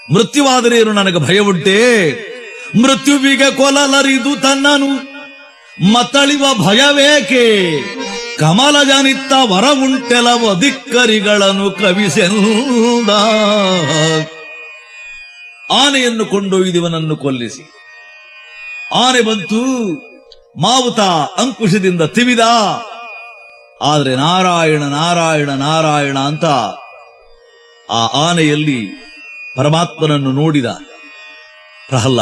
ಮೃತ್ಯುವಾದರೇನು ನನಗೆ ಭಯವುಂಟೇ ಮೃತ್ಯುವಿಗೆ ಕೊಲಲರಿದು ತನ್ನನು ಮತ್ತಳಿವ ಭಯವೇಕೆ ಕಮಲ ಜನಿತ್ತ ವರವುಂಟೆಲವ ಧಿಕ್ಕರಿಗಳನ್ನು ಕವಿಸೆಂದ ಆನೆಯನ್ನು ಕೊಂಡೊಯ್ದವನನ್ನು ಕೊಲ್ಲಿಸಿ ಆನೆ ಬಂತು ಮಾವುತ ಅಂಕುಶದಿಂದ ತಿವಿದ ಆದ್ರೆ ನಾರಾಯಣ ನಾರಾಯಣ ನಾರಾಯಣ ಅಂತ ಆ ಆನೆಯಲ್ಲಿ ಪರಮಾತ್ಮನನ್ನು ನೋಡಿದ ಪ್ರಹ್ಲಾದ